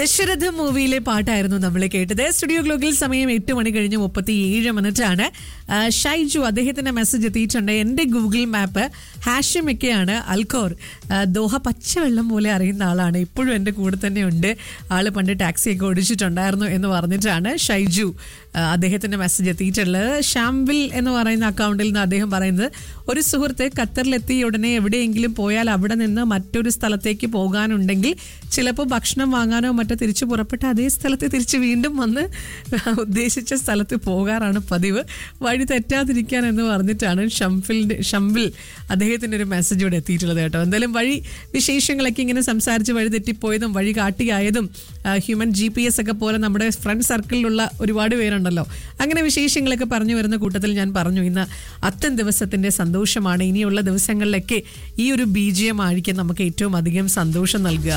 ദശരഥ മൂവിയിലെ പാട്ടായിരുന്നു നമ്മൾ കേട്ടത് സ്റ്റുഡിയോ ഗ്ലോക്കിൽ സമയം എട്ട് മണി കഴിഞ്ഞ് മുപ്പത്തി ഏഴ് മിനിറ്റ് ആണ് ആ, ഷൈജു അദ്ദേഹത്തിന്റെ മെസ്സേജ് എത്തിയിട്ടുണ്ട് എന്റെ ഗൂഗിൾ മാപ്പ് ഹാഷിമൊക്കെയാണ് അൽക്കോർ ആ, ദോഹ പച്ചവെള്ളം പോലെ അറിയുന്ന ആളാണ് ഇപ്പോഴും എൻ്റെ കൂടെ തന്നെ ഉണ്ട് ആള് പണ്ട് ടാക്സിയൊക്കെ ഓടിച്ചിട്ടുണ്ടായിരുന്നു എന്ന് പറഞ്ഞിട്ടാണ് ഷൈജു ആ, അദ്ദേഹത്തിന്റെ മെസ്സേജ് എത്തിയിട്ടുള്ളത് ഷാംവിൽ എന്ന് പറയുന്ന അക്കൗണ്ടിൽ നിന്ന് അദ്ദേഹം പറയുന്നത് ഒരു സുഹൃത്ത് ഖത്തറിലെത്തി ഉടനെ എവിടെയെങ്കിലും പോയാൽ അവിടെ നിന്ന് മറ്റൊരു സ്ഥലത്തേക്ക് പോകാനുണ്ടെങ്കിൽ ചിലപ്പോൾ ഭക്ഷണം വാങ്ങാനോ മറ്റോ തിരിച്ചു പുറപ്പെട്ട് അതേ സ്ഥലത്ത് തിരിച്ച് വീണ്ടും വന്ന് ഉദ്ദേശിച്ച സ്ഥലത്ത് പോകാറാണ് പതിവ് വഴി തെറ്റാതിരിക്കാൻ എന്ന് പറഞ്ഞിട്ടാണ് ഷംഫിലിന്റെ ഷംവിൽ അദ്ദേഹത്തിന്റെ ഒരു മെസ്സേജ് ഇവിടെ എത്തിയിട്ടുള്ളത് കേട്ടോ എന്തായാലും വഴി വിശേഷങ്ങളൊക്കെ ഇങ്ങനെ സംസാരിച്ച് വഴി തെറ്റിപ്പോയതും വഴി കാട്ടിയായതും ഹ്യൂമൻ ജി പി എസ് ഒക്കെ പോലെ നമ്മുടെ ഫ്രണ്ട് സർക്കിളിലുള്ള ഒരുപാട് പേരുണ്ടല്ലോ അങ്ങനെ വിശേഷങ്ങളൊക്കെ പറഞ്ഞു വരുന്ന കൂട്ടത്തിൽ ഞാൻ പറഞ്ഞു ഇന്ന് അത്തം ദിവസത്തിന്റെ സന്തോഷമാണ് ഇനിയുള്ള ദിവസങ്ങളിലൊക്കെ ഈ ഒരു ബീജിയം ആയിരിക്കും നമുക്ക് ഏറ്റവും അധികം സന്തോഷം നൽകുക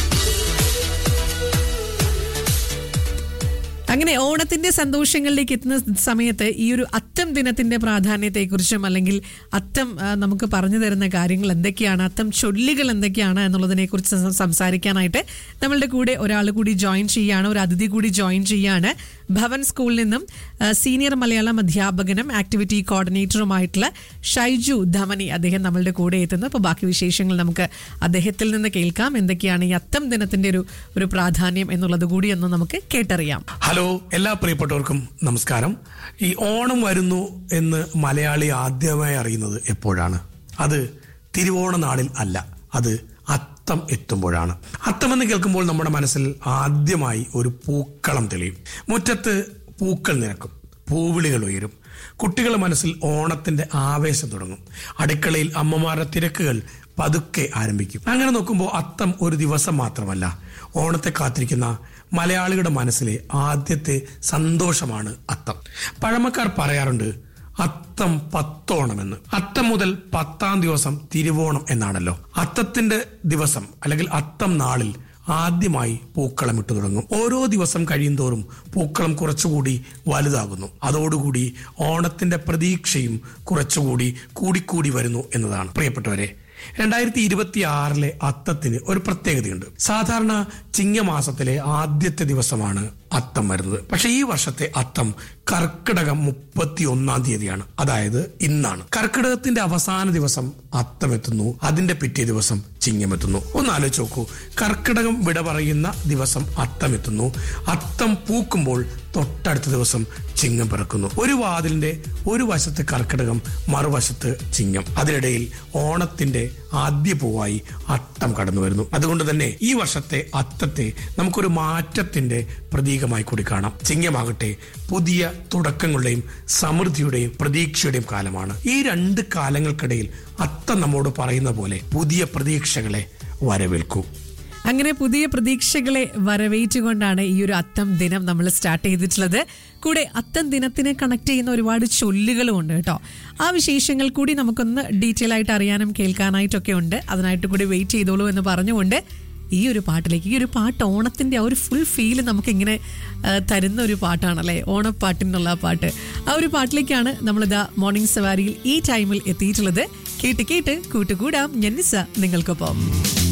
അങ്ങനെ ഓണത്തിന്റെ സന്തോഷങ്ങളിലേക്ക് എത്തുന്ന സമയത്ത് ഈ ഒരു അത്തം ദിനത്തിന്റെ പ്രാധാന്യത്തെക്കുറിച്ചും അല്ലെങ്കിൽ അത്തം ആ, നമുക്ക് പറഞ്ഞു തരുന്ന കാര്യങ്ങൾ എന്തൊക്കെയാണ് അത്തം ചൊല്ലുകൾ എന്തൊക്കെയാണ് എന്നുള്ളതിനെ കുറിച്ച് സം- സംസാരിക്കാനായിട്ട് നമ്മളുടെ കൂടെ ഒരാൾ കൂടി ജോയിൻ ചെയ്യാണ് ഒരു അതിഥി കൂടി ജോയിൻ ചെയ്യാണ് ഭവൻ സ്കൂളിൽ നിന്നും ആ, സീനിയർ മലയാളം അധ്യാപകനും ആക്ടിവിറ്റി കോർഡിനേറ്ററുമായിട്ടുള്ള ഷൈജു ധമനി അദ്ദേഹം നമ്മളുടെ കൂടെ എത്തുന്നു അപ്പോൾ ബാക്കി വിശേഷങ്ങൾ നമുക്ക് അദ്ദേഹത്തിൽ നിന്ന് കേൾക്കാം എന്തൊക്കെയാണ് ഈ അത്തം ദിനത്തിന്റെ ഒരു ഒരു പ്രാധാന്യം എന്നുള്ളത് കൂടി ഒന്ന് നമുക്ക് കേട്ടറിയാം ഹലോ എല്ലാ പ്രിയപ്പെട്ടവർക്കും നമസ്കാരം ഈ ഓണം വരുന്നു എന്ന് മലയാളി ആദ്യമായി അറിയുന്നത് എപ്പോഴാണ് അത് തിരുവോണ നാളിൽ അല്ല അത് അത്തം എത്തുമ്പോഴാണ് അത്തം എന്ന് കേൾക്കുമ്പോൾ നമ്മുടെ മനസ്സിൽ ആദ്യമായി ഒരു പൂക്കളം തെളിയും മുറ്റത്ത് പൂക്കൾ നിരക്കും പൂവിളികൾ ഉയരും കുട്ടികളുടെ മനസ്സിൽ ഓണത്തിന്റെ ആവേശം തുടങ്ങും അടുക്കളയിൽ അമ്മമാരുടെ തിരക്കുകൾ പതുക്കെ ആരംഭിക്കും അങ്ങനെ നോക്കുമ്പോൾ അത്തം ഒരു ദിവസം മാത്രമല്ല ഓണത്തെ കാത്തിരിക്കുന്ന മലയാളികളുടെ മനസ്സിലെ ആദ്യത്തെ സന്തോഷമാണ് അത്തം പഴമക്കാർ പറയാറുണ്ട് അത്തം പത്തോണമെന്ന് അത്തം മുതൽ പത്താം ദിവസം തിരുവോണം എന്നാണല്ലോ അത്തത്തിന്റെ ദിവസം അല്ലെങ്കിൽ അത്തം നാളിൽ ആദ്യമായി പൂക്കളം ഇട്ടു തുടങ്ങും ഓരോ ദിവസം കഴിയുന്തോറും പൂക്കളം കുറച്ചുകൂടി വലുതാകുന്നു അതോടുകൂടി ഓണത്തിന്റെ പ്രതീക്ഷയും കുറച്ചുകൂടി കൂടിക്കൂടി വരുന്നു എന്നതാണ് പ്രിയപ്പെട്ടവരെ രണ്ടായിരത്തി ഇരുപത്തി ആറിലെ അത്തത്തിന് ഒരു പ്രത്യേകതയുണ്ട് സാധാരണ ചിങ്ങമാസത്തിലെ ആദ്യത്തെ ദിവസമാണ് അത്തം വരുന്നത് പക്ഷെ ഈ വർഷത്തെ അത്തം കർക്കിടകം മുപ്പത്തി ഒന്നാം തീയതിയാണ് അതായത് ഇന്നാണ് കർക്കിടകത്തിന്റെ അവസാന ദിവസം അത്തം എത്തുന്നു അതിന്റെ പിറ്റേ ദിവസം ചിങ്ങം എത്തുന്നു ഒന്ന് ആലോചിച്ച് നോക്കൂ കർക്കിടകം വിട പറയുന്ന ദിവസം അത്തം എത്തുന്നു അത്തം പൂക്കുമ്പോൾ തൊട്ടടുത്ത ദിവസം ചിങ്ങം പിറക്കുന്നു ഒരു വാതിലിന്റെ ഒരു വശത്ത് കർക്കിടകം മറുവശത്ത് ചിങ്ങം അതിനിടയിൽ ഓണത്തിന്റെ ആദ്യ പൂവായി അത്തം കടന്നു വരുന്നു അതുകൊണ്ട് തന്നെ ഈ വർഷത്തെ അത്തത്തെ നമുക്കൊരു മാറ്റത്തിന്റെ പ്രതീകമായി കൂടി കാണാം ചിങ്ങമാകട്ടെ പുതിയ തുടക്കങ്ങളുടെയും സമൃദ്ധിയുടെയും പ്രതീക്ഷയുടെയും കാലമാണ് ഈ രണ്ട് കാലങ്ങൾക്കിടയിൽ അത്തം നമ്മോട് പറയുന്ന പോലെ പുതിയ പ്രതീക്ഷകളെ വരവേൽക്കൂ അങ്ങനെ പുതിയ പ്രതീക്ഷകളെ വരവേറ്റുകൊണ്ടാണ് ഈ ഒരു അത്തം ദിനം നമ്മൾ സ്റ്റാർട്ട് ചെയ്തിട്ടുള്ളത് കൂടെ അത്തം ദിനത്തിനെ കണക്ട് ചെയ്യുന്ന ഒരുപാട് ചൊല്ലുകളും ഉണ്ട് കേട്ടോ ആ വിശേഷങ്ങൾ കൂടി നമുക്കൊന്ന് ഡീറ്റെയിൽ ആയിട്ട് അറിയാനും കേൾക്കാനായിട്ടൊക്കെ ഉണ്ട് അതിനായിട്ട് കൂടി വെയിറ്റ് ചെയ്തോളൂ എന്ന് പറഞ്ഞുകൊണ്ട് ഈ ഒരു പാട്ടിലേക്ക് ഈ ഒരു പാട്ട് ഓണത്തിന്റെ ആ ഒരു ഫുൾ ഫീൽ നമുക്കിങ്ങനെ ആ, തരുന്ന ഒരു പാട്ടാണല്ലേ ഓണപ്പാട്ടിനുള്ള ആ പാട്ട് ആ ഒരു പാട്ടിലേക്കാണ് നമ്മളിതാ മോർണിംഗ് സവാരിയിൽ ഈ ടൈമിൽ എത്തിയിട്ടുള്ളത് കേട്ട് കേട്ട് കൂട്ടുകൂടാം ഞന്നിസ നിങ്ങൾക്കൊപ്പം